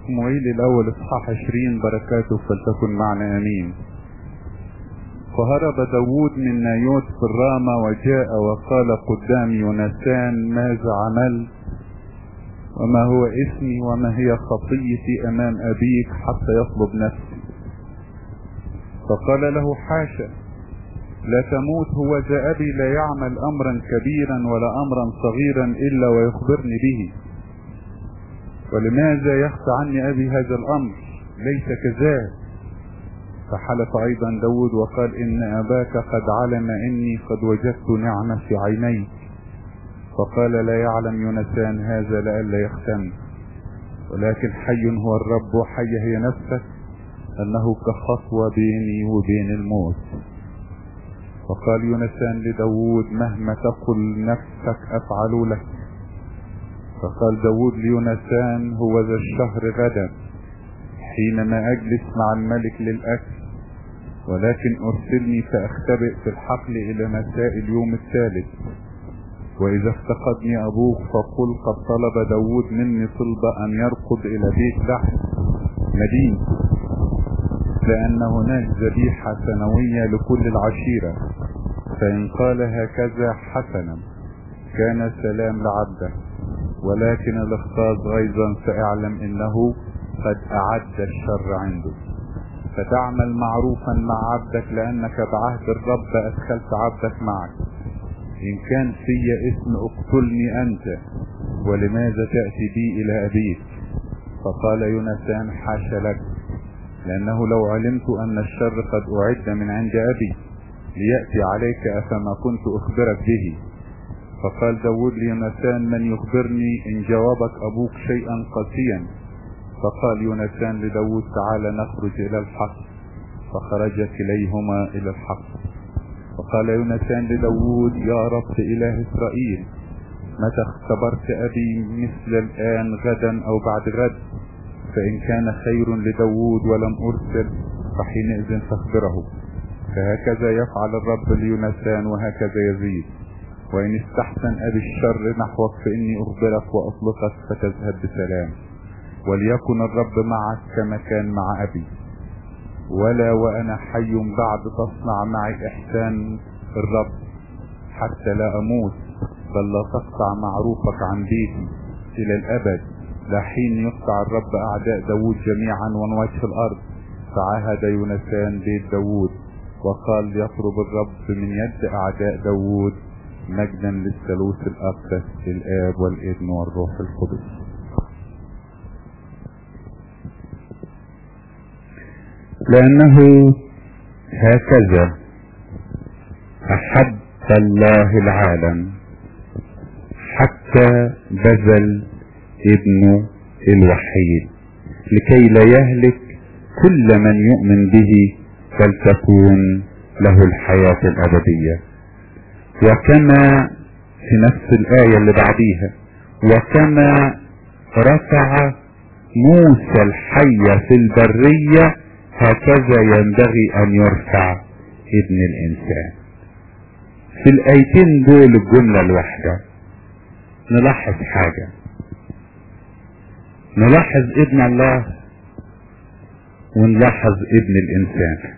صموئيل الأول إصحاح 20 بركاته فلتكن معنا آمين فهرب داود من نايوت في الرامة وجاء وقال قدام يونسان ماذا عملت وما هو اسمي وما هي خطيتي أمام أبيك حتى يطلب نفسي فقال له حاشا لا تموت هو ذا أبي لا يعمل أمرا كبيرا ولا أمرا صغيرا إلا ويخبرني به ولماذا يخفى عني أبي هذا الأمر ليس كذلك فحلف أيضا داود وقال إن أباك قد علم إني قد وجدت نعمة في عينيك فقال لا يعلم يونسان هذا لئلا يختم ولكن حي هو الرب وحي هي نفسك أنه كخطوة بيني وبين الموت فقال يونسان لداود مهما تقل نفسك أفعل لك فقال داود ليونسان هو ذا الشهر غدا حينما أجلس مع الملك للأكل ولكن أرسلني فأختبئ في الحقل إلى مساء اليوم الثالث وإذا افتقدني أبوك فقل قد طلب داود مني طلبة أن يرقد إلى بيت لحم مدين لأن هناك ذبيحة سنوية لكل العشيرة فإن قال هكذا حسنا كان سلام لعبده ولكن الاختاز غيظا فاعلم انه قد اعد الشر عنده فتعمل معروفا مع عبدك لانك بعهد الرب ادخلت عبدك معك ان كان في اسم اقتلني انت ولماذا تأتي بي الى ابيك فقال يونسان حاش لك لانه لو علمت ان الشر قد اعد من عند ابي ليأتي عليك افما كنت اخبرك به فقال داود ليونسان من يخبرني إن جوابك أبوك شيئا قاسيا فقال يونسان لداود تعالى نخرج إلى الحق فخرج كليهما إلى الحق فقال يونسان لداود يا رب إله إسرائيل متى اختبرت أبي مثل الآن غدا أو بعد غد فإن كان خير لداود ولم أرسل فحينئذ فاخبره فهكذا يفعل الرب ليونسان وهكذا يزيد وإن استحسن أبي الشر نحوك فإني أخبرك وأطلقك فتذهب بسلام وليكن الرب معك كما كان مع أبي ولا وأنا حي بعد تصنع معي إحسان الرب حتى لا أموت بل لا تقطع معروفك عن بيتي إلى الأبد لا حين يقطع الرب أعداء داود جميعا من وجه الأرض فعاهد يونسان بيت داود وقال يطلب الرب من يد أعداء داود مجدا للثالوث الأقدس الآب والابن والروح القدس لأنه هكذا أحب الله العالم حتى بذل ابنه الوحيد لكي لا يهلك كل من يؤمن به بل تكون له الحياة الأبدية وكما في نفس الآية اللي بعديها وكما رفع موسى الحية في البرية هكذا ينبغي أن يرفع ابن الإنسان في الآيتين دول الجملة الواحدة نلاحظ حاجة نلاحظ ابن الله ونلاحظ ابن الإنسان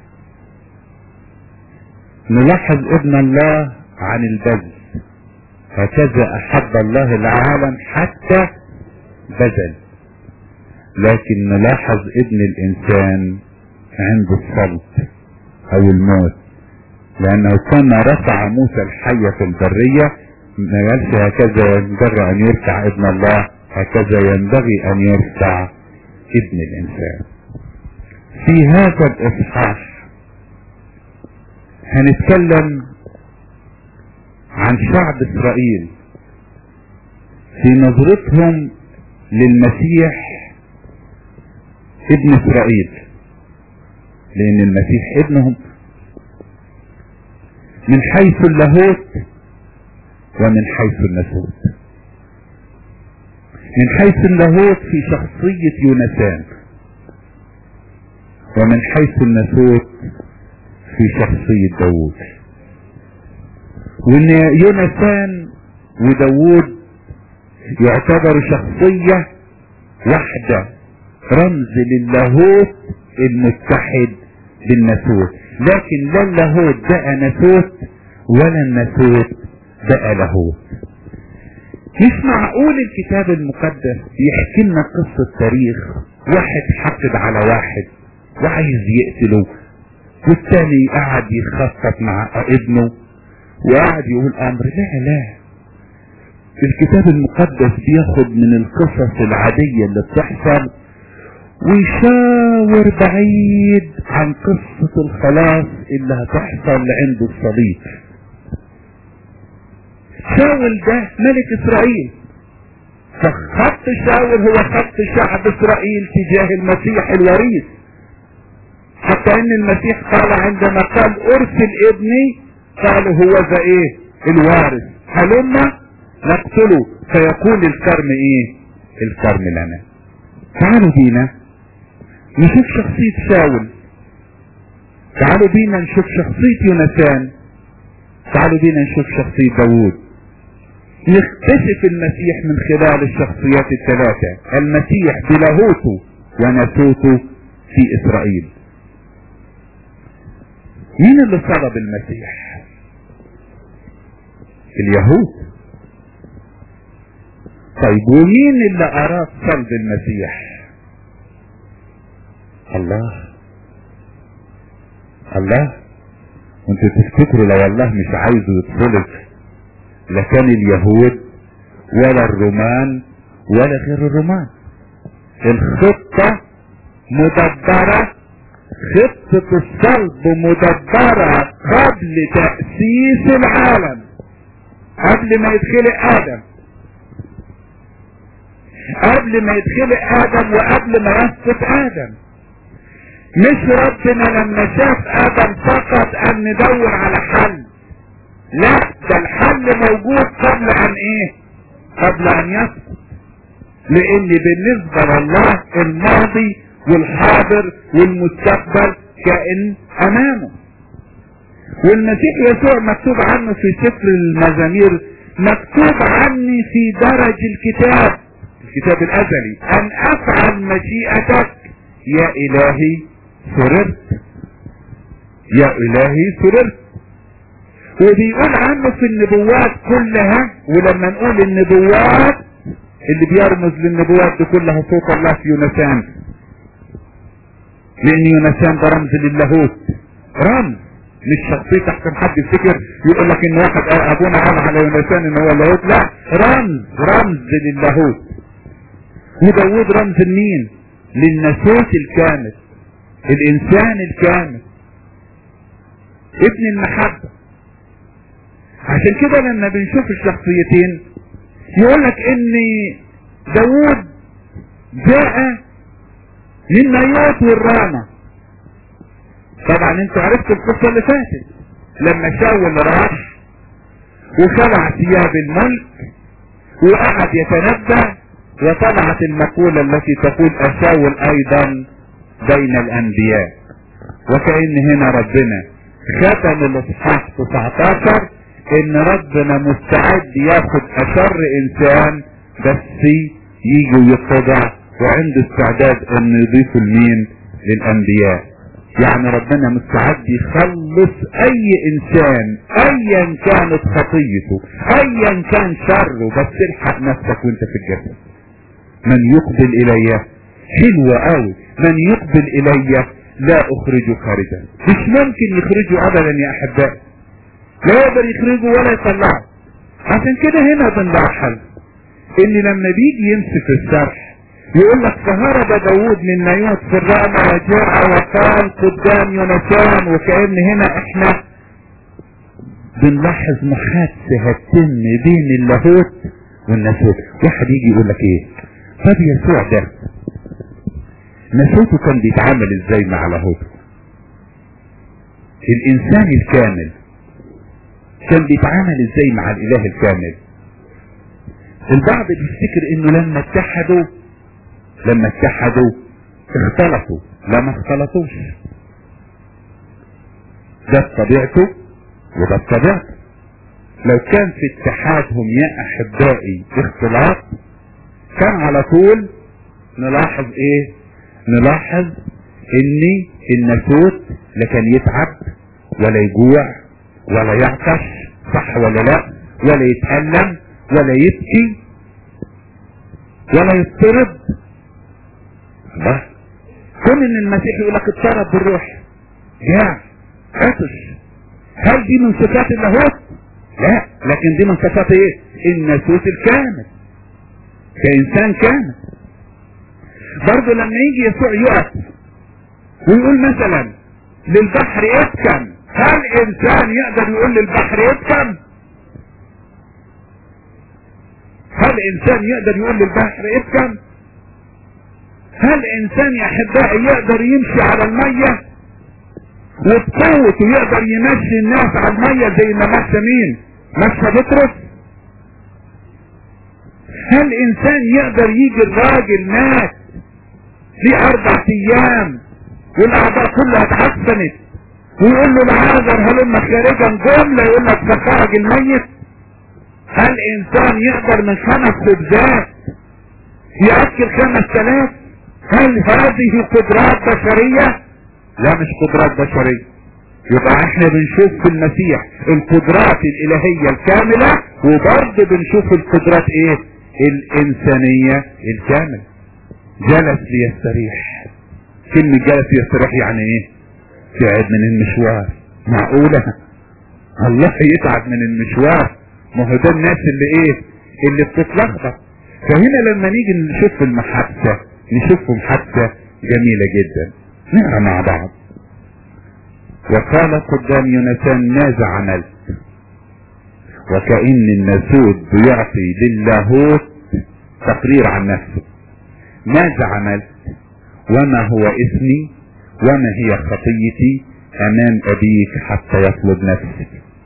نلاحظ ابن الله عن البذل هكذا احب الله العالم حتى بذل لكن نلاحظ ابن الانسان عند الصلب او الموت لانه كما رفع موسى الحية في البرية ما قالش هكذا ينبغي ان يرفع ابن الله هكذا ينبغي ان يرفع ابن الانسان في هذا الاصحاح هنتكلم عن شعب اسرائيل في نظرتهم للمسيح ابن اسرائيل لان المسيح ابنهم من حيث اللاهوت ومن حيث النسوت من حيث اللاهوت في شخصية يونسان ومن حيث النسوت في شخصية داوود وان يونسان وداوود يعتبروا شخصية واحدة رمز للاهوت المتحد بالناسوت لكن لا اللاهوت بقى ناسوت ولا الناسوت بقى لاهوت مش معقول الكتاب المقدس يحكي لنا قصة تاريخ واحد حقد على واحد وعايز يقتله والتاني قعد يخطط مع ابنه وقعد يقول امر لا لا الكتاب المقدس بياخد من القصص العادية اللي بتحصل ويشاور بعيد عن قصة الخلاص اللي هتحصل عند الصليب شاول ده ملك اسرائيل فخط شاول هو خط شعب اسرائيل تجاه المسيح الوريث حتى ان المسيح قال عندما قال ارسل ابني قالوا هو ذا ايه الوارث هلما نقتله فيقول الكرم ايه الكرم لنا تعالوا بينا نشوف شخصية شاول تعالوا بينا نشوف شخصية يونسان تعالوا بينا نشوف شخصية داوود نكتشف المسيح من خلال الشخصيات الثلاثة المسيح بلاهوته وناسوته في اسرائيل مين اللي صلب المسيح اليهود طيب ومين اللي اراد صلب المسيح الله الله وانتوا تفتكروا لو الله مش عايزه يتصلب لا كان اليهود ولا الرومان ولا غير الرومان الخطة مدبرة خطة الصلب مدبرة قبل تأسيس العالم قبل ما يدخل آدم قبل ما يدخل آدم وقبل ما يسقط آدم مش ربنا لما شاف آدم فقط أن ندور على حل لا ده الحل موجود قبل أن إيه قبل أن يسقط لأن بالنسبة لله الماضي والحاضر والمستقبل كائن أمامه والمسيح يسوع مكتوب عنه في سفر المزامير مكتوب عني في درج الكتاب الكتاب الأزلي أن أفعل مشيئتك يا إلهي سررت يا إلهي سررت وبيقول عنه في النبوات كلها ولما نقول النبوات اللي بيرمز للنبوات دي كلها صوت الله في يونسان لان يونسان ده رمز للاهوت رمز مش شخصية احسن حد يفتكر يقول لك ان واحد ابونا قال على يونسان ان هو اللاهوت لا رمز رمز للاهوت وداود رمز لمين للناسوت الكامل الانسان الكامل ابن المحبة عشان كده لما بنشوف الشخصيتين يقول لك ان داود جاء من نيوت والرامة طبعا انتوا عرفتوا القصة اللي فاتت لما شاول راح وخلع ثياب الملك وقعد يتنبأ وطلعت المقولة التي تقول أشاول أيضا بين الأنبياء وكأن هنا ربنا ختم الإصحاح 19 إن ربنا مستعد ياخد أشر إنسان بس يجي ويتضع وعنده استعداد إنه يضيفه لمين؟ للأنبياء يعني ربنا مستعد يخلص أي إنسان أيا كانت خطيته أيا كان شره بس الحق نفسك وأنت في الجسد من يقبل الي حلوة قوي من يقبل الي لا اخرجه خارجا مش ممكن يخرجه ابدا يا احبائي لا يقدر يخرجه ولا يطلعه عشان كده هنا بنلاحظ ان لما بيجي يمسك الشرح يقول لك فهرب داوود من نيوت في الرامة وجاء وقال قدام يونسان وكأن هنا احنا بنلاحظ محادثة هتتم بين اللاهوت والناسوت واحد يجي يقول لك ايه طب يسوع ده ناسوته كان بيتعامل ازاي مع لاهوته الانسان الكامل كان بيتعامل ازاي مع الاله الكامل البعض بيفتكر انه لما اتحدوا لما اتحدوا اختلطوا لا ما اختلطوش ده بطبيعته وده بطبيعته لو كان في اتحادهم يا احبائي اختلاط كان على طول نلاحظ ايه نلاحظ ان الناسوت لا كان يتعب ولا يجوع ولا يعطش صح ولا لا ولا يتألم ولا يبكي ولا يضطرب الله كون ان المسيح يقول لك اضطرب بالروح جاع عطش هل دي من صفات اللاهوت لا لكن دي من صفات ايه الناسوت الكامل كانسان كامل برضه لما يجي يسوع يقف ويقول مثلا للبحر اسكن هل انسان يقدر يقول للبحر اسكن هل انسان يقدر يقول للبحر اسكن هل انسان يا احبائي يقدر يمشي على الميه وبقوته يقدر يمشي الناس على الميه زي ما مشى مين مشى بطرس هل انسان يقدر يجي الراجل مات في اربع ايام والاعضاء كلها اتحسنت ويقول له العازر هلم خارجا جمله يقول لك ده خرج الميت هل انسان يقدر من خمس خبزات ياكل خمس تلاف هل هذه قدرات بشريه لا مش قدرات بشريه يبقى احنا بنشوف في المسيح القدرات الالهيه الكامله وبرضه بنشوف القدرات ايه الانسانيه الكامله جلس ليستريح كلمة جلس يستريح يعني ايه تعب من المشوار معقولة الله يتعب من المشوار ما هو ده الناس اللي ايه اللي بتتلخبط فهنا لما نيجي نشوف المحادثة نشوف محادثة جميلة جدا نقرا مع بعض وقال قدام يونسان ماذا عملت وكأن الناسوت بيعطي للاهوت تقرير عن نفسه ماذا عملت وما هو اسمي وما هي خطيتي امام ابيك حتى يطلب نفسي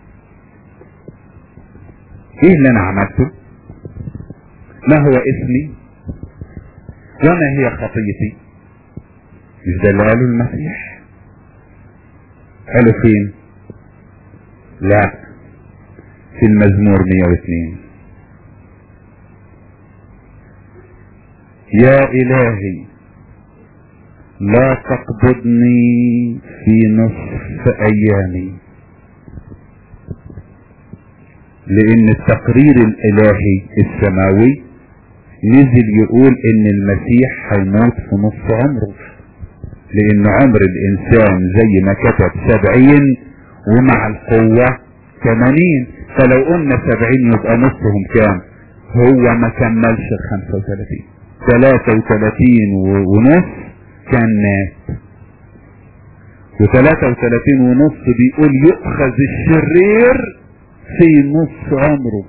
ايه اللي انا عملته ما هو اسمي وما هي خطيتي مش ده اللي قاله المسيح قالوا فين لا في المزمور 102 يا الهي لا تقبضني في نصف ايامي لان التقرير الالهي السماوي نزل يقول ان المسيح هيموت في نصف عمره لان عمر الانسان زي ما كتب سبعين ومع القوة ثمانين فلو قلنا سبعين يبقى نصهم كام هو ما كملش الخمسة وثلاثين ثلاثة وثلاثين ونص كان مات وثلاثة وثلاثين ونص بيقول يؤخذ الشرير في نص عمره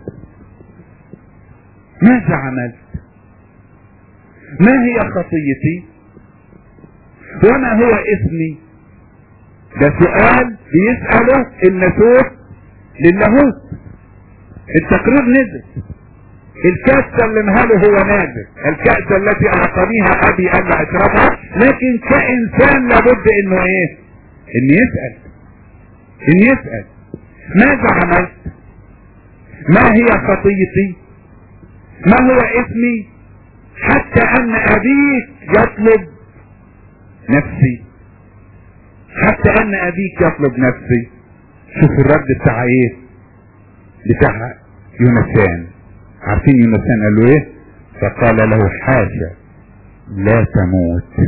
ماذا عملت ما هي خطيتي وما هو اسمي ده سؤال بيسأله الناسوت للاهوت التقرير نزل الكأس سلمها له هو نازل الكأس التي اعطانيها ابي الا اشربها لكن كانسان لابد انه ايه ان يسأل ان يسأل ماذا عملت ما هي خطيتي ما هو اسمي حتى ان ابيك يطلب نفسي حتى ان ابيك يطلب نفسي شوف الرد بتاع ايه بتاع يونسان عارفين يونسان قال له ايه فقال له حاشا لا تموت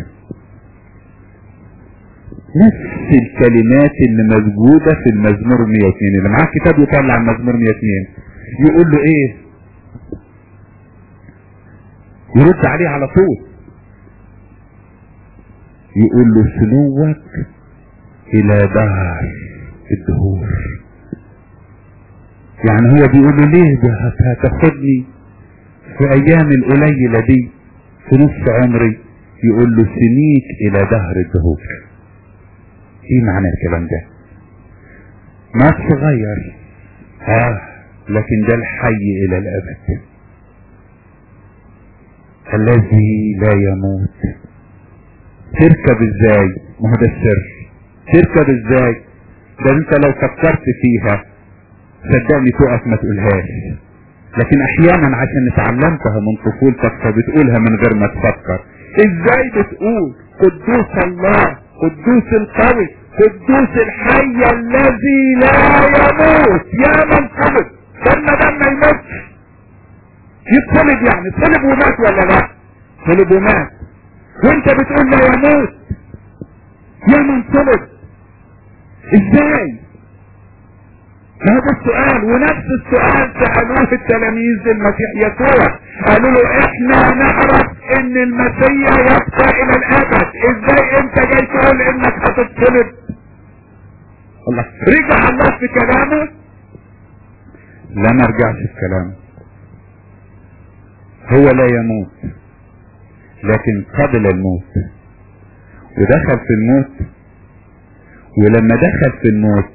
نفس الكلمات اللي موجودة في المزمور 102 اللي معاه كتاب يطلع المزمور 102 يقول له ايه يرد عليه على طول يقول له سلوك الى دار الدهور يعني هو بيقول له ليه ده هتاخدني في ايام القليلة دي في نص عمري يقول له سنيك الى دهر الدهور ايه معنى الكلام ده ما صغير اه لكن ده الحي الى الابد الذي لا يموت تركب ازاي ما هو ده السر تركب ازاي ده انت لو فكرت فيها صدقني تقف ما تقولهاش لكن احيانا عشان اتعلمتها من طفولتك فبتقولها من غير ما تفكر ازاي بتقول قدوس الله قدوس القوي قدوس الحي الذي لا يموت يا من صلب لما ده ما يموتش يتصلب يعني صلب ومات ولا لا صلب ومات وانت بتقول لا يموت يا من صلب ازاي هذا السؤال ونفس السؤال سألوه التلاميذ المسيح يسوع قالوا له احنا نعرف ان المسيح يبقى الى الابد ازاي انت جاي تقول انك هتتصلب الله رجع الله في كلامه لا ما رجعش في كلامه هو لا يموت لكن قبل الموت ودخل في الموت ولما دخل في الموت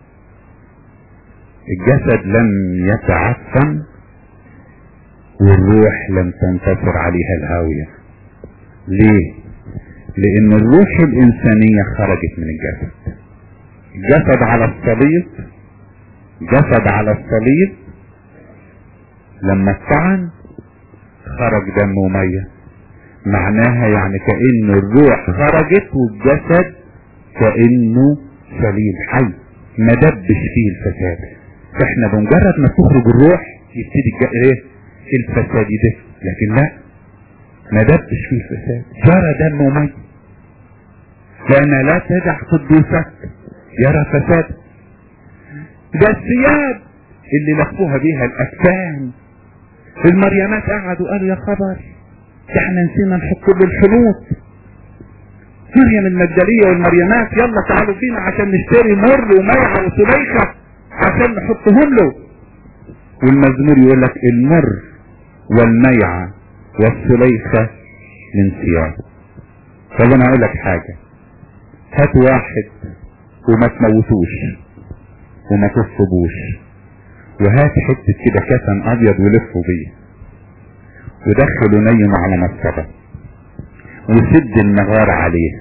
الجسد لم يتعفن والروح لم تنتصر عليها الهاوية ليه لان الروح الانسانية خرجت من الجسد جسد على الصليب جسد على الصليب لما اتطعن خرج دم ومية معناها يعني كأن الروح خرجت والجسد كأنه سليم حي ما دبش فيه الفساد احنا بمجرد ما تخرج الروح يبتدي ايه الفساد يدف لكن لا ما دبش فيه الفساد جرى دم ومية لأن لا تدع قدوسك يرى فساد ده الثياب اللي لفوها بيها الأكفان المريمات قعدوا قالوا يا خبر احنا نسينا نحط له الحنوط مريم المجدلية والمريمات يلا تعالوا بينا عشان نشتري مر وميعة وسليخة عشان نحطهم له والمزمور يقول لك المر والميعة والسليخة من ثياب طب انا اقول لك حاجة هات واحد وما تموتوش وما تصبوش وهات حتة كده كفن ابيض ولفوا بيه ودخلوا نيم على مصطبة وسد النغار عليه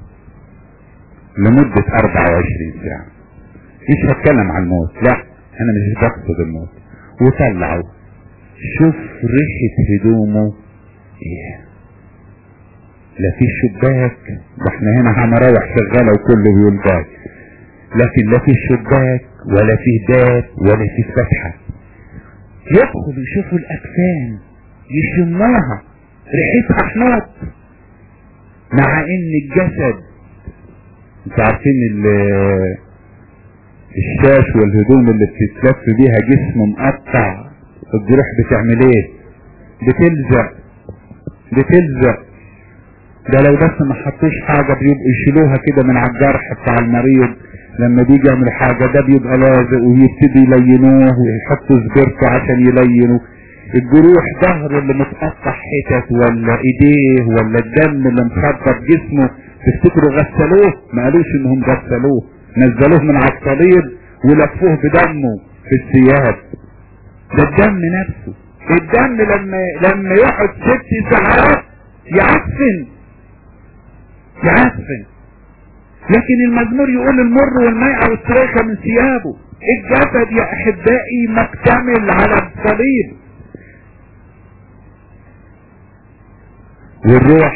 لمدة 24 ساعة مش هتكلم عن الموت لا انا مش بقصد الموت وطلعوا شوف ريحة هدومه ايه لا في شباك ده احنا هنا هنروح شغالة وكله بيقول باك لكن لا في شباك ولا في باب ولا في فتحة يدخل يشوفوا الاكفان يشموها ريحتها حنوط مع ان الجسد انت عارفين الشاش والهدوم اللي بتتلف بيها جسم مقطع الجروح بتعمل ايه بتلزق بتلزق ده لو بس ما حطوش حاجة بيبقوا يشيلوها كده من على الجرح بتاع المريض لما بيجي يعمل حاجة ده بيبقى لازق ويبتدي يلينوه ويحطوا سبرته عشان يلينوا الجروح ظهر اللي متقطع حتت ولا ايديه ولا الدم اللي مخبط جسمه تفتكروا غسلوه ما قالوش انهم غسلوه نزلوه من على الصليب ولفوه بدمه في الثياب ده الدم نفسه الدم لما لما يقعد ست ساعات يعفن يعفن لكن المزمور يقول المر والميعة والسريخة من ثيابه الجسد يا احبائي مكتمل على الصليب والروح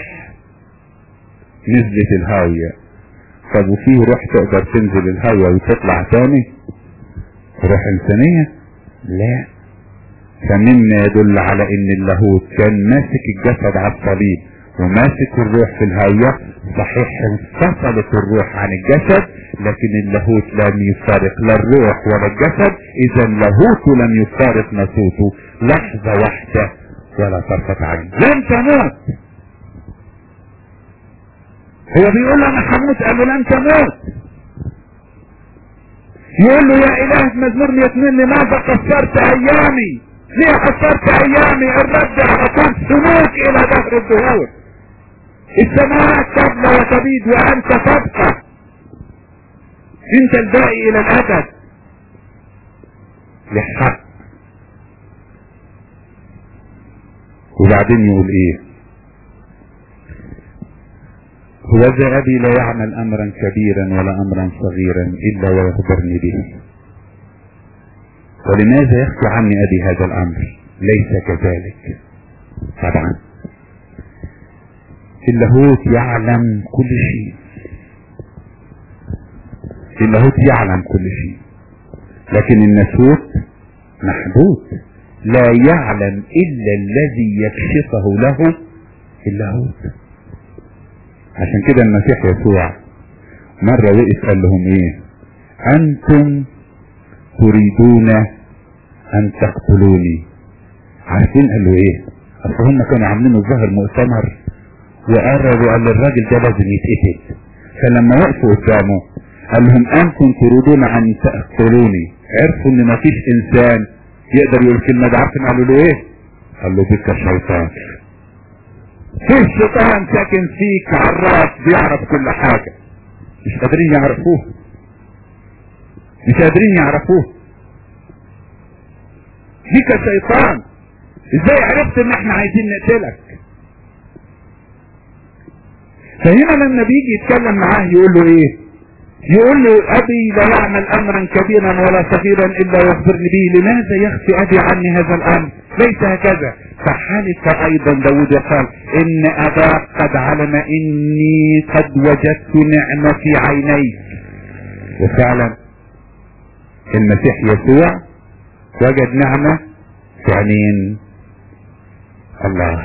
نزلت الهاوية طب وفيه روح تقدر تنزل الهاوية وتطلع تاني روح انسانية لا فمما يدل على ان اللاهوت كان ماسك الجسد على الصليب وماسك الروح في الهاوية صحيح انفصلت الروح عن الجسد لكن اللاهوت لم يفارق لا الروح ولا الجسد اذا اللاهوت لم يفارق ناسوته لحظة واحدة ولا طرفة عين لن تموت هو بيقول له انا هموت قال له لن تموت يقول له يا اله مزمور 102 لماذا قصرت ايامي ليه قصرت ايامي الرد على طول سلوك الى دهر الدهور السماوات تبلى وتبيد وانت تبقى انت الباقي الى الابد للحق وبعدين يقول ايه هو ذا أبي لا يعمل أمرا كبيرا ولا أمرا صغيرا إلا ويخبرني به ولماذا يخفي عني أبي هذا الأمر ليس كذلك طبعا اللاهوت يعلم كل شيء اللاهوت يعلم كل شيء لكن الناسوت محدود لا يعلم الا الذي يكشفه له اللاهوت عشان كده المسيح يسوع مرة وقف قال لهم ايه انتم تريدون ان تقتلوني عارفين قال له ايه اصل هم كانوا عاملين الظاهر مؤتمر وقرروا قال الراجل ده لازم يتقتل فلما وقفوا قدامه قال لهم انتم تريدون ان تقتلوني عرفوا ان مفيش انسان يقدر يقول كلمة ده عارفين قالوا له ايه قال له بك الشيطان في الشيطان ساكن فيك عراف بيعرف كل حاجة مش قادرين يعرفوه مش قادرين يعرفوه فيك شيطان ازاي عرفت ان احنا عايزين نقتلك فهنا لما بيجي يتكلم معاه يقول له ايه يقول له ابي لا يعمل امرا كبيرا ولا صغيرا الا يخبرني به لماذا يخفي ابي عني هذا الامر ليس هكذا فحلف ايضا داود وقال ان اباك قد علم اني قد وجدت نعمة في عينيك وفعلا المسيح يسوع وجد نعمة في عينين الله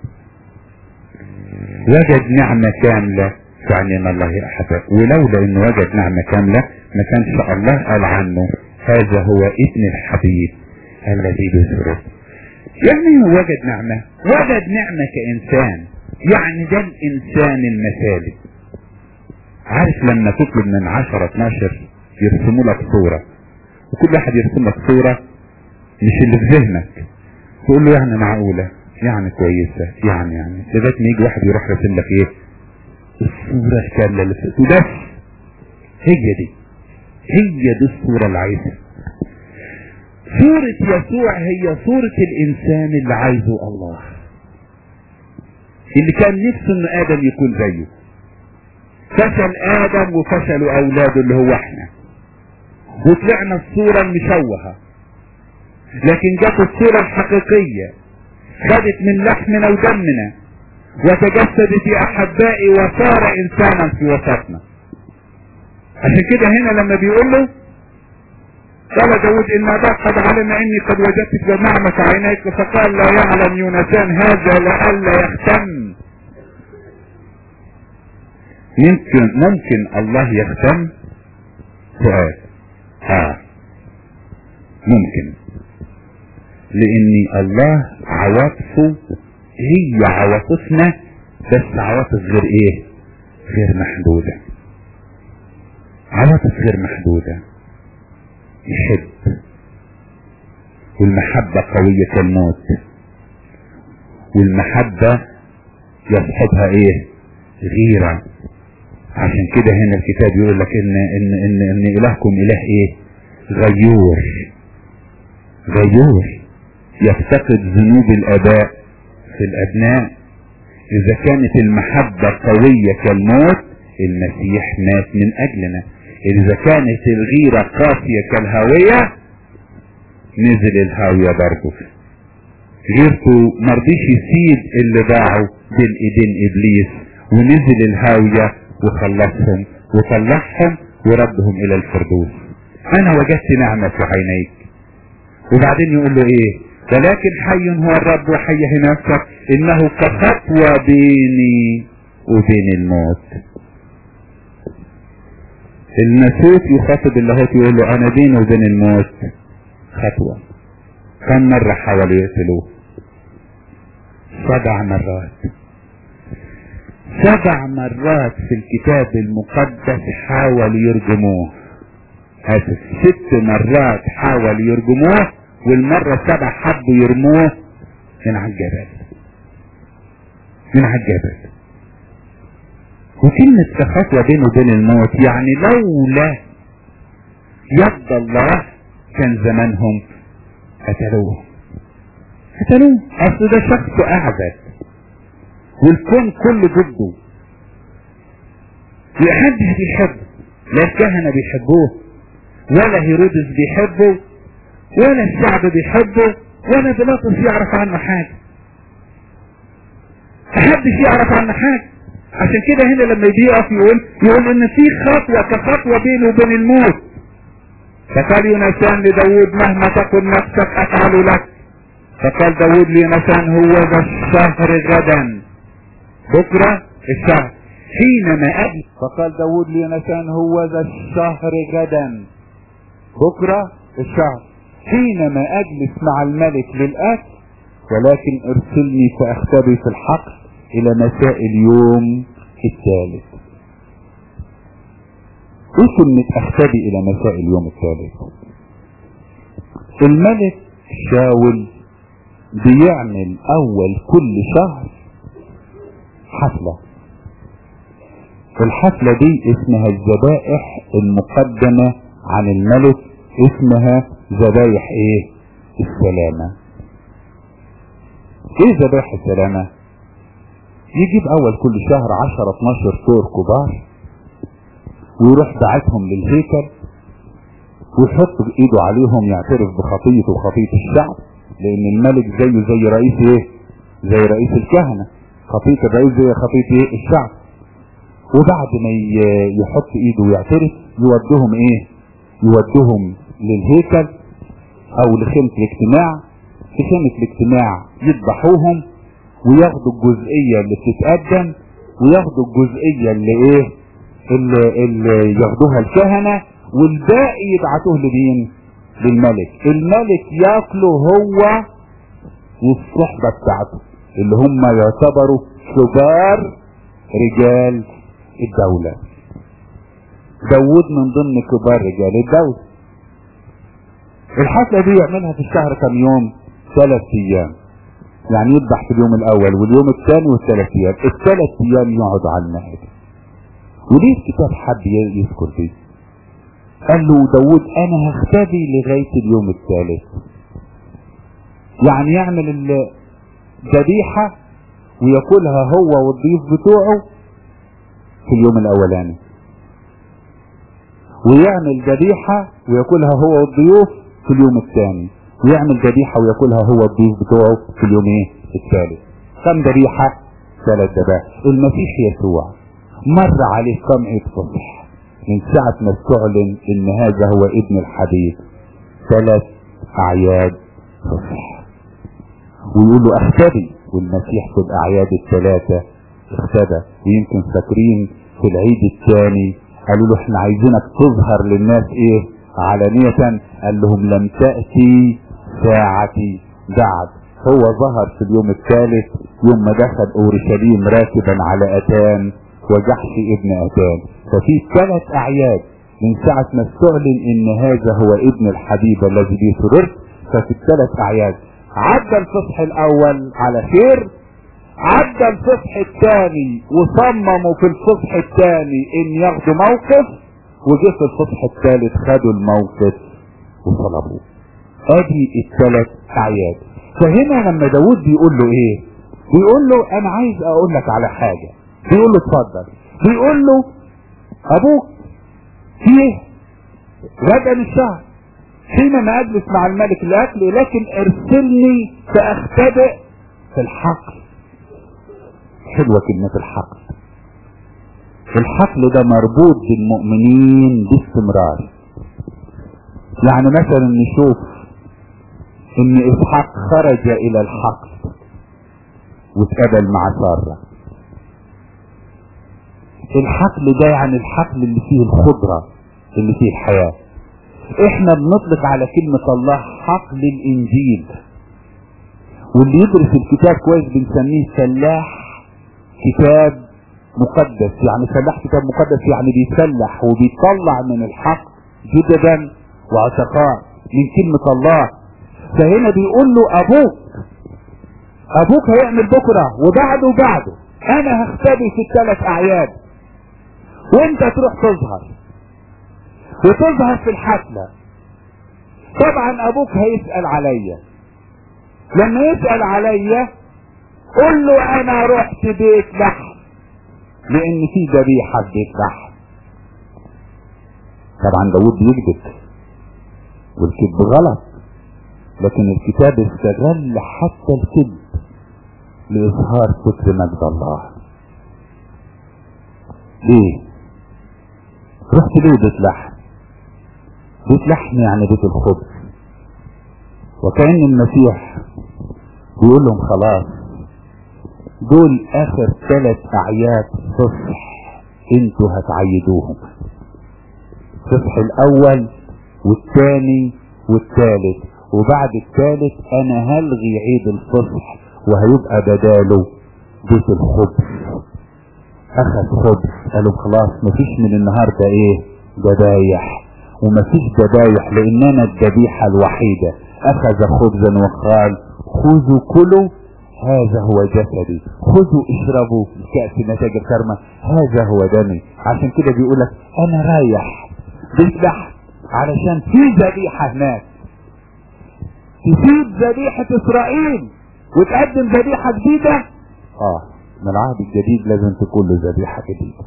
وجد نعمة كاملة في عينين الله يا احباب ولولا انه وجد نعمة كاملة ما كانش الله قال عنه هذا هو ابن الحبيب الذي بسره يعني هو وجد نعمة وجد نعمة كإنسان يعني ده الإنسان المثالي عارف لما تطلب من عشرة 12 يرسموا لك صورة وكل واحد يرسم لك صورة مش اللي في ذهنك تقول له يعني معقولة يعني كويسة يعني يعني لغاية ما يجي واحد يروح يرسم لك ايه الصورة الكاملة اللي في وبس هي دي هي دي الصورة اللي عايزها صورة يسوع هي صورة الإنسان اللي عايزه الله اللي كان نفسه إن آدم يكون زيه فشل آدم وفشلوا أولاده اللي هو إحنا وطلعنا الصورة المشوهة لكن جت الصورة الحقيقية خدت من لحمنا ودمنا وتجسدت يا أحبائي وصار إنسانا في وسطنا عشان كده هنا لما بيقول له قال داود ان اباك قد علم اني قد وجدت نعمة عينيك فقال لا يعلم يونسان هذا لئلا يختم يمكن ممكن الله يختم سؤال اه ممكن لان الله عواطفه هي عواطفنا بس عواطف غير ايه غير محدودة عواطف غير محدودة يحب والمحبة قوية كالموت والمحبة يصحبها ايه غيرة عشان كده هنا الكتاب يقول لك ان ان ان, إن الهكم اله ايه غيور غيور يفتقد ذنوب الاباء في الابناء اذا كانت المحبة قوية كالموت المسيح مات من اجلنا اذا كانت الغيرة قاسية كالهاوية نزل الهاوية برضه غيرته مرضيش يسيب اللي باعوا بين ايدين ابليس ونزل الهاوية وخلصهم وطلعهم وردهم الى الفردوس انا وجدت نعمة في عينيك وبعدين يقول له ايه ولكن حي هو الرب وحيه نفسك انه كخطوة بيني وبين الموت الناسوت يخاطب اللاهوت يقول له انا بيني وبين الموت خطوة كم مرة حاولوا يقتلوه سبع مرات سبع مرات في الكتاب المقدس حاولوا يرجموه اسف ست مرات حاولوا يرجموه والمرة السبع حبوا يرموه من على الجبل من على الجبل وكلمة كخطوة بينه وبين الموت يعني لولا يد الله كان زمانهم قتلوه قتلوه اصل ده شخص اعبد والكون كله ضده محدش بيحبه لا الكهنة بيحبوه ولا هيرودس بيحبه ولا الشعب بيحبه ولا بيلاطس يعرف عنه حاجة محدش يعرف عنه حاجة عشان كده هنا لما يجي يقف يقول يقول ان في خطوة كخطوة بينه وبين الموت فقال يونسان لداود مهما تكن نفسك افعل لك فقال داود ليونسان هو ذا الشهر غدا بكرة الشهر حينما أجل فقال داود ليونسان هو ذا الشهر غدا بكرة الشهر حينما أجلس مع الملك للأكل ولكن ارسلني فأختبي في الحقل إلى مساء اليوم الثالث ايه كلمة اختبي الى مساء اليوم الثالث الملك شاول بيعمل اول كل شهر حفلة الحفلة دي اسمها الذبائح المقدمة عن الملك اسمها ذبايح ايه السلامة ايه ذبائح السلامة يجيب اول كل شهر 10 12 طور كبار ويروح باعتهم للهيكل ويحط ايده عليهم يعترف بخطيته وخطية الشعب لان الملك زيه زي رئيس ايه زي رئيس الكهنة خطية الرئيس زي خطية ايه الشعب وبعد ما يحط ايده ويعترف يودهم ايه يودهم للهيكل او لخيمة الاجتماع في خيمة الاجتماع يذبحوهم وياخدوا الجزئية اللي بتتقدم وياخدوا الجزئية اللي ايه اللي, اللي ياخدوها الكهنة والباقي يبعتوه لمين للملك الملك ياكله هو والصحبة بتاعته اللي هم يعتبروا كبار رجال الدولة داود من ضمن كبار رجال الدولة الحفلة دي يعملها في الشهر كم يوم ثلاث ايام يعني يذبح في اليوم الاول واليوم الثاني والثلاث ايام الثلاث ايام يقعد على المائدة وليه الكتاب حب يذكر دي قال له داود انا هختبي لغاية اليوم الثالث يعني يعمل الذبيحة وياكلها هو والضيوف بتوعه في اليوم الاولاني ويعمل ذبيحة وياكلها هو والضيوف في اليوم الثاني ويعمل ذبيحة وياكلها هو والضيوف بتوعه في اليوم ايه الثالث كم ذبيحة ثلاث ذبائح المسيح يسوع مر عليه كم عيد فصح من ساعة ما استعلن ان هذا هو ابن الحبيب ثلاث اعياد فصح ويقول له اختبي والمسيح في الاعياد الثلاثة اختبى ويمكن فاكرين في العيد الثاني قالوا له احنا عايزينك تظهر للناس ايه علانية قال لهم لم تأتي ساعتي بعد هو ظهر في اليوم الثالث يوم ما دخل اورشليم راكبا على اتان وجحش ابن اتان ففي ثلاث اعياد من ساعة ما استعلن ان هذا هو ابن الحبيب الذي به سررت ففي الثلاث اعياد عدى الفصح الاول على خير عدى الفصح الثاني وصمموا في الفصح الثاني ان ياخدوا موقف وجه في الفصح الثالث خدوا الموقف وصلبوه ادي الثلاث اعياد فهنا لما داود بيقول له ايه بيقول له انا عايز اقول لك على حاجة بيقول له اتفضل بيقول له ابوك فيه غدا الشهر حينما اجلس مع الملك لاكل لكن ارسلني فاختبئ في الحقل حلوة كلمة الحقل الحقل ده مربوط بالمؤمنين باستمرار يعني مثلا نشوف ان اسحاق خرج الى الحقل واتقابل مع سارة الحقل ده يعني الحقل اللي فيه الخضرة اللي فيه الحياة احنا بنطلق على كلمة الله حقل الانجيل واللي يدرس الكتاب كويس بنسميه فلاح كتاب مقدس يعني فلاح كتاب مقدس يعني بيسلح وبيطلع من الحق جددا وعتقاء من كلمة الله فهنا بيقول له ابوك ابوك هيعمل بكرة وبعده وبعده انا هختبي في الثلاث اعياد وانت تروح تظهر وتظهر في الحفلة طبعا ابوك هيسأل عليا لما يسأل عليا قل له انا رحت بيت لحم لان في ذبيحة في بيت لحم طبعا داود بيكذب والكذب غلط لكن الكتاب استغل حتى الكذب لإظهار فكر مجد الله ليه رحت ليه بيت لحم بيت لحم يعني بيت الخبز وكأن المسيح بيقول لهم خلاص دول اخر ثلاث اعياد صفح انتوا هتعيدوهم صفح الاول والثاني والثالث وبعد الثالث انا هلغي عيد الفصح وهيبقى بداله بيت الخبز اخذ خبز قالوا خلاص مفيش من النهارده ايه ذبايح ومفيش ذبايح لان انا الذبيحه الوحيده اخذ خبزا وقال خذوا كلوا هذا هو جسدي خذوا اشربوا كأس نتاج الكرمة هذا هو دمي عشان كده بيقولك انا رايح بيت لحم علشان في ذبيحة هناك تسيب ذبيحة اسرائيل وتقدم ذبيحة جديدة اه من العهد الجديد لازم تكون له ذبيحة جديدة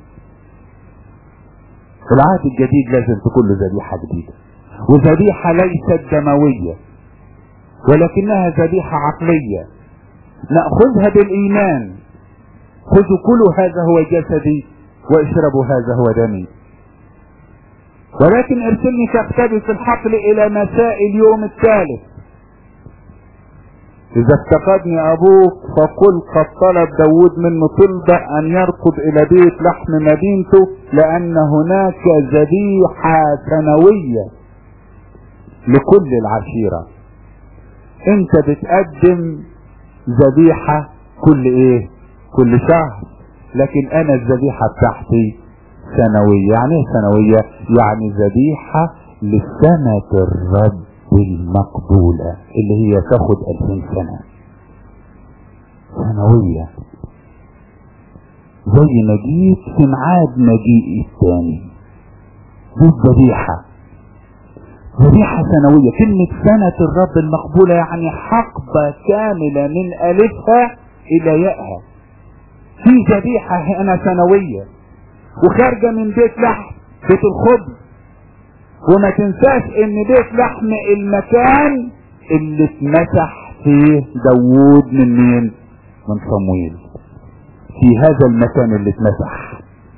في العهد الجديد لازم تكون له ذبيحة جديدة وذبيحة ليست دموية ولكنها ذبيحة عقلية نأخذها بالإيمان خذوا كلوا هذا هو جسدي واشربوا هذا هو دمي ولكن ارسلني كاختبي في الحقل الى مساء اليوم الثالث اذا افتقدني ابوك فقل قد طلب داود منه طلبة ان يركض الى بيت لحم مدينته لان هناك ذبيحة سنوية لكل العشيرة انت بتقدم ذبيحة كل ايه كل شهر لكن انا الذبيحة بتاعتي سنوية يعني ايه سنوية يعني ذبيحة لسنة الرب المقبولة اللي هي تاخد الفين سنة سنوية زي ما جيت في ميعاد مجيئي الثاني دي الذبيحة ذبيحة سنوية كلمة سنة الرب المقبولة يعني حقبة كاملة من ألفها إلى يائها في ذبيحة هنا سنوية وخارجة من بيت لحم بيت الخبز وما تنساش ان بيت لحم المكان اللي اتمسح فيه داوود من مين من صمويل في هذا المكان اللي اتمسح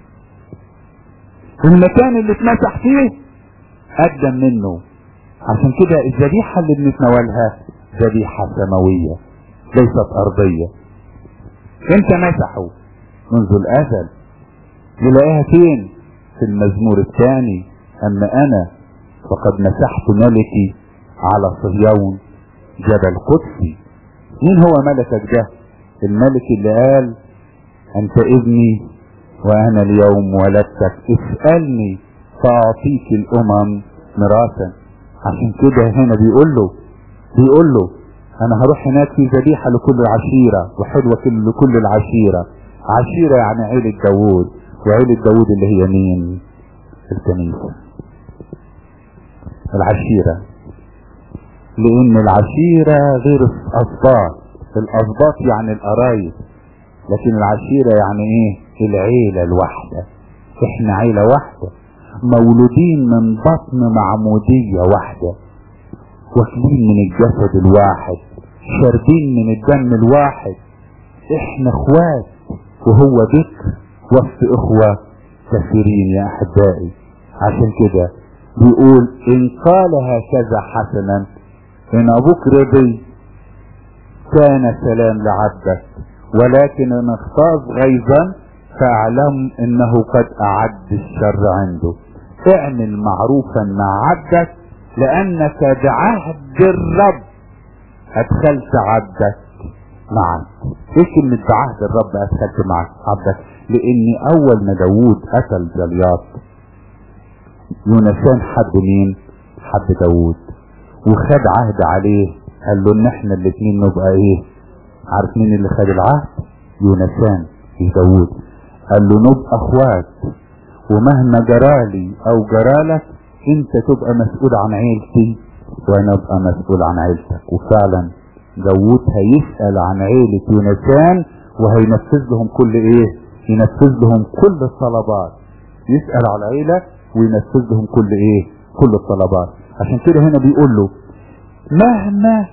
المكان اللي اتمسح فيه قدم منه عشان كده الذبيحة اللي بنتناولها ذبيحة سماوية ليست أرضية انت مسحه منذ الأزل نلاقيها فين في المزمور الثاني أما أنا فقد مسحت ملكي على صهيون جبل قدسي مين هو ملكك ده الملك اللي قال أنت ابني وأنا اليوم ولدتك اسألني فأعطيك الأمم مراسا عشان كده هنا بيقول له بيقول له أنا هروح هناك في ذبيحة لكل عشيرة وحلوة لكل العشيرة عشيرة يعني عيلة داوود وعيلة داوود اللي هي مين الكنيسة العشيرة لان العشيرة غير الاسباط الاسباط يعني القرايب لكن العشيرة يعني ايه العيلة الواحدة احنا عيلة واحدة مولودين من بطن معمودية واحدة واكلين من الجسد الواحد شاربين من الدم الواحد احنا اخوات وهو ذكر وسط اخوة كثيرين يا احبائي عشان كده بيقول ان قال هكذا حسنا ان ابوك رضي كان سلام لعبدك ولكن ان اختاز غيظا فاعلم انه قد اعد الشر عنده اعمل معروفا مع عبدك لانك بعهد الرب ادخلت عبدك معك ايه كلمة بعهد الرب ادخلت معك عبدك لان اول ما داوود قتل جلياط يونسان حب مين حب داوود وخد عهد عليه قال له ان احنا الاتنين نبقى ايه عارف مين اللي خد العهد يونسان في داوود قال له نبقى اخوات ومهما جرالي او جرالك انت تبقى مسؤول عن عيلتي وانا ابقى مسؤول عن عيلتك وفعلا داوود هيسأل عن عيلة يونسان وهينفذ لهم كل ايه ينفذ لهم كل الطلبات يسأل على العيلة وينفذ لهم كل ايه كل الطلبات عشان كده هنا بيقول له مهما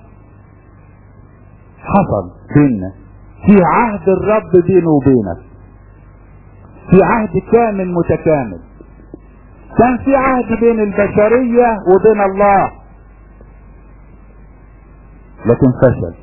حصل بيننا في عهد الرب بينه وبينك في عهد كامل متكامل كان في عهد بين البشرية وبين الله لكن فشل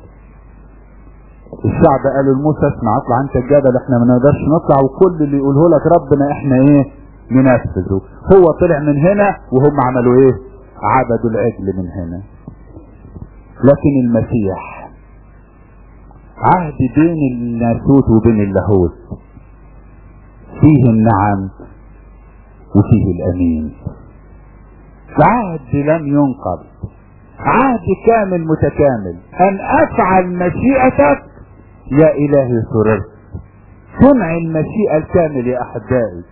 الشعب قالوا لموسى اسمع اطلع انت الجبل احنا ما نقدرش نطلع وكل اللي يقوله لك ربنا احنا ايه ننفذه هو طلع من هنا وهم عملوا ايه عبدوا العجل من هنا لكن المسيح عهد بين الناسوت وبين اللاهوت فيه النعم وفيه الامين عهد لم ينقض عهد كامل متكامل ان افعل مشيئتك يا الهي سررت صنع المشيئة الكامل يا احبائي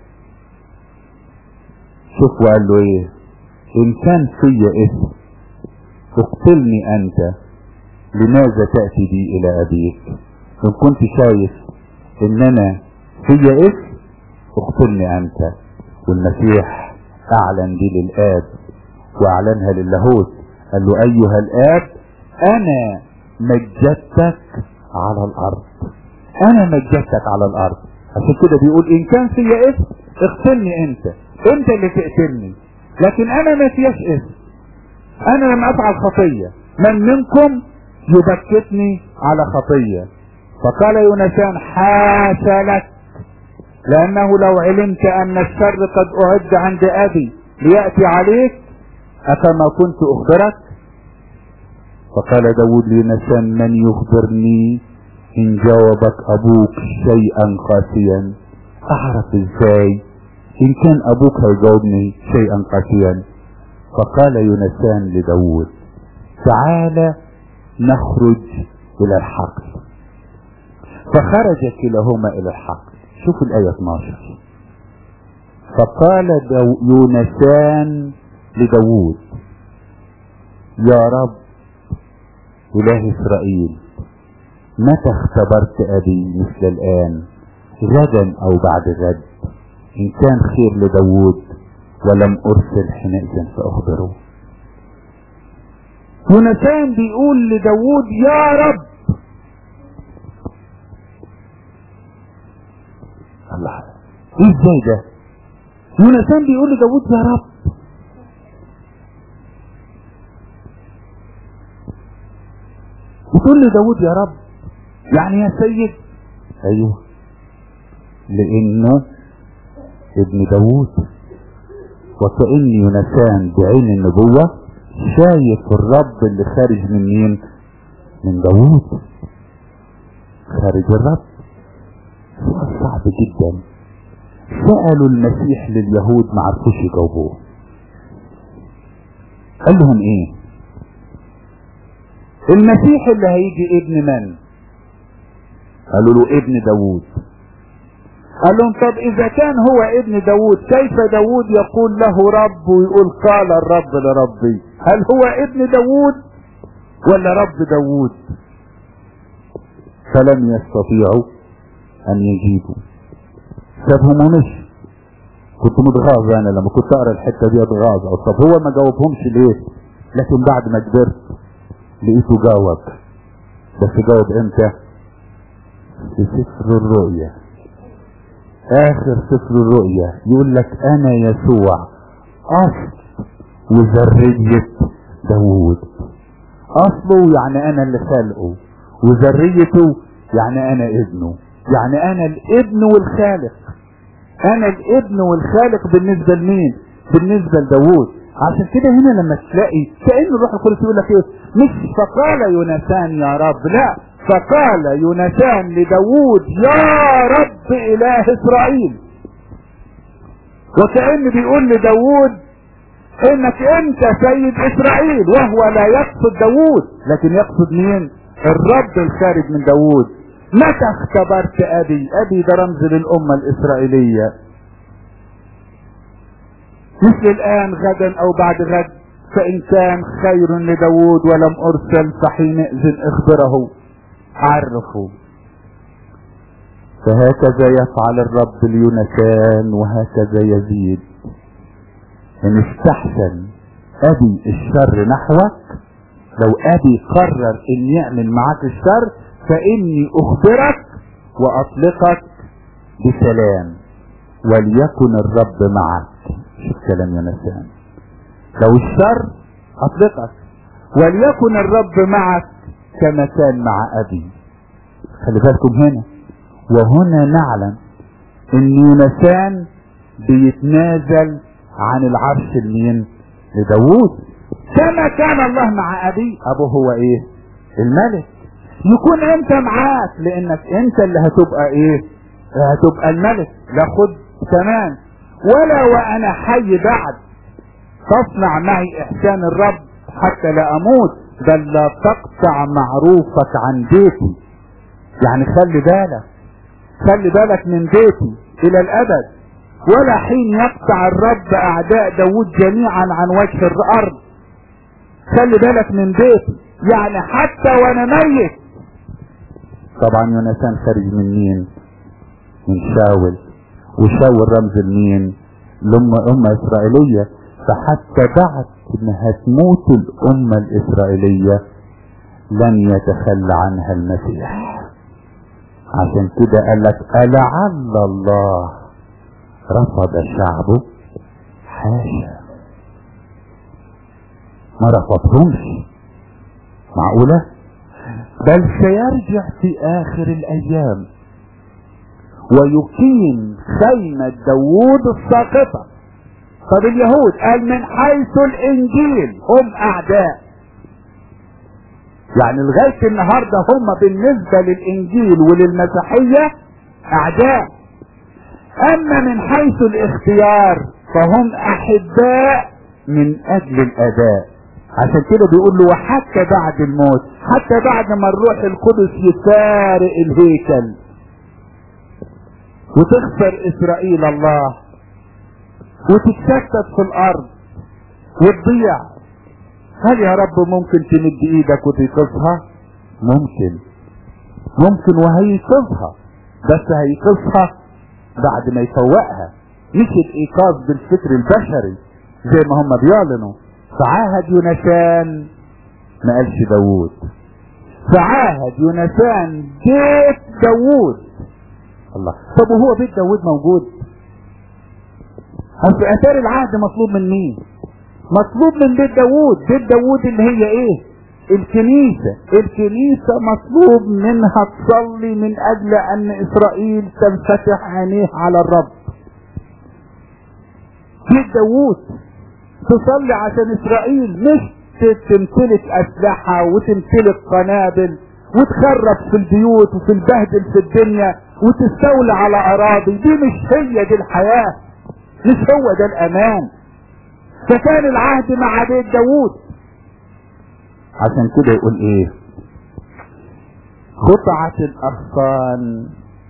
شوف وقال له ايه ان كان في اسم اقتلني انت لماذا تأتي بي الى ابيك ان كنت شايف ان انا في اسم اقتلني انت والمسيح اعلن دي للاب واعلنها للاهوت قال له ايها الاب انا مجدتك على الارض انا مجدتك على الارض عشان كده بيقول ان كان فيا اسم اقتلني انت انت اللي تقتلني لكن انا ما فياش اسم انا لم افعل خطية من منكم يبكتني على خطية فقال يونسان حاشا لك لانه لو علمت ان الشر قد اعد عند ابي ليأتي عليك افما كنت اخبرك فقال داود ليونسان من يخبرني ان جاوبك ابوك شيئا قاسيا اعرف ازاي ان كان ابوك هيجاوبني شيئا قاسيا فقال يونسان لداود تعال نخرج الى الحقل فخرج كلاهما الى الحقل شوفوا الايه 12 فقال دو يونسان لداود يا رب اله اسرائيل متى اختبرت ابي مثل الان غدا او بعد غد ان كان خير لداود ولم ارسل حينئذ فاخبره يونسان بيقول لداود يا رب الله ايه ازاي ده يونسان بيقول لداود يا رب بتقول لداود يا رب يعني يا سيد ايوه لانه ابن داود وكأن يونسان بعين النبوة شايف الرب اللي خارج من مين من داود خارج الرب سؤال صعب جدا سألوا المسيح لليهود ما عرفوش يجاوبوه قال لهم ايه المسيح اللي هيجي ابن من قالوا له ابن داوود قال لهم طب اذا كان هو ابن داوود كيف داوود يقول له رب ويقول قال الرب لربي هل هو ابن داوود ولا رب داوود فلم يستطيعوا ان يجيبوا سابهم ومشي كنت متغاظ انا لما كنت اقرا الحته دي اتغاظ او طب هو ما جاوبهمش ليه لكن بعد ما كبرت لقيته جاوب بس جاوب امتى في سفر الرؤيا اخر سفر الرؤيا يقول لك انا يسوع اصل وذرية داوود اصله يعني انا اللي خلقه وذريته يعني انا ابنه يعني انا الابن والخالق انا الابن والخالق بالنسبة لمين بالنسبة لداوود عشان كده هنا لما تلاقي كأن الروح القدس يقول لك ايه مش فقال يونسان يا رب لا فقال يونسان لداوود يا رب اله اسرائيل وكأن بيقول لداوود انك انت سيد اسرائيل وهو لا يقصد داوود لكن يقصد مين الرب الخارج من داوود متى اختبرت ابي ابي ده رمز للامة الاسرائيلية مثل الان غدا او بعد غد فان كان خير لداود ولم ارسل فحينئذ اخبره عرفوا فهكذا يفعل الرب ليونسان وهكذا يزيد ان استحسن ابي الشر نحوك لو ابي قرر ان يعمل معك الشر فاني اخبرك واطلقك بسلام وليكن الرب معك شوف كلام يونسان لو الشر اطلقك وليكن الرب معك كما كان مع ابي خلي بالكم هنا وهنا نعلم ان يونسان بيتنازل عن العرش لمين لداوود كما كان الله مع ابي ابو هو ايه الملك يكون انت معاك لانك انت اللي هتبقى ايه هتبقى الملك لا خد كمان ولا وانا حي بعد تصنع معي احسان الرب حتى لا اموت بل لا تقطع معروفك عن بيتي يعني خلي بالك خلي بالك من بيتي الى الابد ولا حين يقطع الرب اعداء داود جميعا عن وجه الارض خلي بالك من بيتي يعني حتى وانا ميت طبعا يونسان خارج من مين من شاول وشاول رمز لمين لأمة أمة إسرائيلية فحتى بعد إنها تموت الأمة الإسرائيلية لن يتخلى عنها المسيح عشان كده قال لك ألعل الله رفض شعبه حاشا ما رفضهمش معقولة بل سيرجع في آخر الأيام ويقيم خيمة داوود الساقطة طب اليهود قال من حيث الانجيل هم اعداء يعني لغاية النهاردة هم بالنسبة للانجيل وللمسيحية اعداء اما من حيث الاختيار فهم احباء من اجل الاداء عشان كده بيقول له وحتى بعد الموت حتى بعد ما الروح القدس يفارق الهيكل وتخسر اسرائيل الله وتتشتت في الارض وتضيع هل يا رب ممكن تمد ايدك وتيقظها ممكن ممكن وهيقظها بس هيقظها بعد ما يفوقها مش الايقاظ بالفكر البشري زي ما هم بيعلنوا فعاهد يونسان ما قالش داوود فعاهد يونسان بيت داوود الله طب وهو بيت داوود موجود اصل اثار العهد مطلوب من مين مطلوب من بيت داوود بيت داوود اللي هي ايه الكنيسة الكنيسة مطلوب منها تصلي من اجل ان اسرائيل تنفتح عينيه على الرب بيت داوود تصلي عشان اسرائيل مش تمتلك اسلحة وتمتلك قنابل وتخرب في البيوت وفي البهدل في الدنيا وتستولى على اراضي دي مش هي دي الحياة مش هو ده الامان فكان العهد مع بيت داوود عشان كده يقول ايه قطعة الاغصان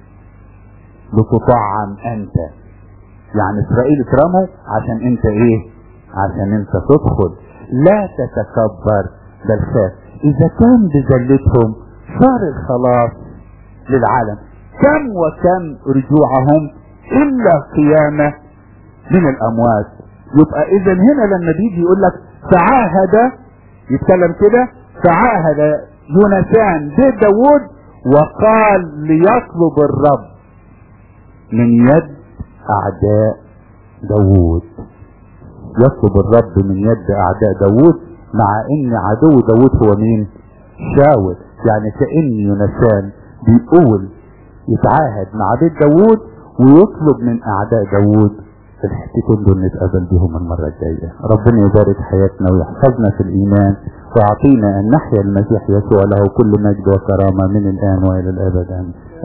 لتطعم انت يعني اسرائيل اترموا عشان انت ايه عشان انت تدخل لا تتكبر بل خاف اذا كان بذلتهم صار الخلاص للعالم كم وكم رجوعهم الا قيامة من الاموات يبقى اذا هنا لما بيجي يقول لك تعاهد يتكلم كده تعاهد يونسان بيت داوود وقال ليطلب الرب من يد اعداء داوود يطلب الرب من يد اعداء داوود مع ان عدو داوود هو مين شاول يعني كأن يونسان بيقول يتعاهد مع بيت داوود ويطلب من اعداء داوود الحتتين دول نتقابل بهم المرة الجاية ربنا يبارك حياتنا ويحفظنا في الإيمان ويعطينا أن نحيا المسيح يسوع له كل مجد وكرامة من الآن وإلى الأبد آمين